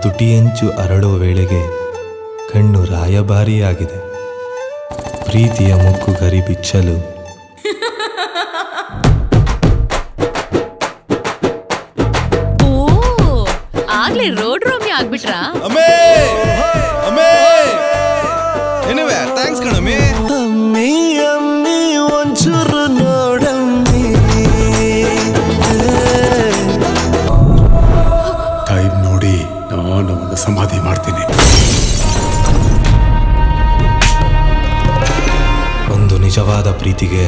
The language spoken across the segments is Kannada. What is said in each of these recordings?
ತುಟಿಯಂಚು ಅರಳುವ ವೇಳೆಗೆ ಕಣ್ಣು ರಾಯಭಾರಿಯಾಗಿದೆ ಪ್ರೀತಿಯ ಮುಕ್ಕು ಗರಿ ಬಿಚ್ಚಲು ಓ ಆಗ್ಲೇ ರೋಡ್ ರೋಮಿ ಆಗ್ಬಿಟ್ರಾ ಅಮ್ಮೇ ಅಮ್ಮೇ ಎನಿವೆ ಥ್ಯಾಂಕ್ಸ್ ಕಣಮ್ಮಿ ಅಮ್ಮಿ ಅಮ್ಮಿ ಒಂಚೂರು ನೋಡಮ್ಮಿ ಟೈಮ್ ನೋಡಿ ನಾನು ಅವನ ಸಮಾಧಿ ಮಾಡ್ತೀನಿ ಒಂದು ನಿಜವಾದ ಪ್ರೀತಿಗೆ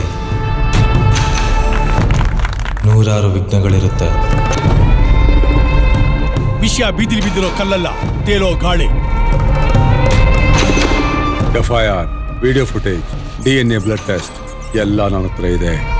ನೂರಾರು ವಿಘ್ನಗಳಿರುತ್ತೆ ವಿಷಯ ಬೀದಿಲಿ ಬಿದ್ದಿರೋ ಕಲ್ಲಲ್ಲ ತೇಲೋ ಗಾಳಿ F I R video footage D N A blood test ಎಲ್ಲ ನನ್ನ ಹತ್ರ ಇದೆ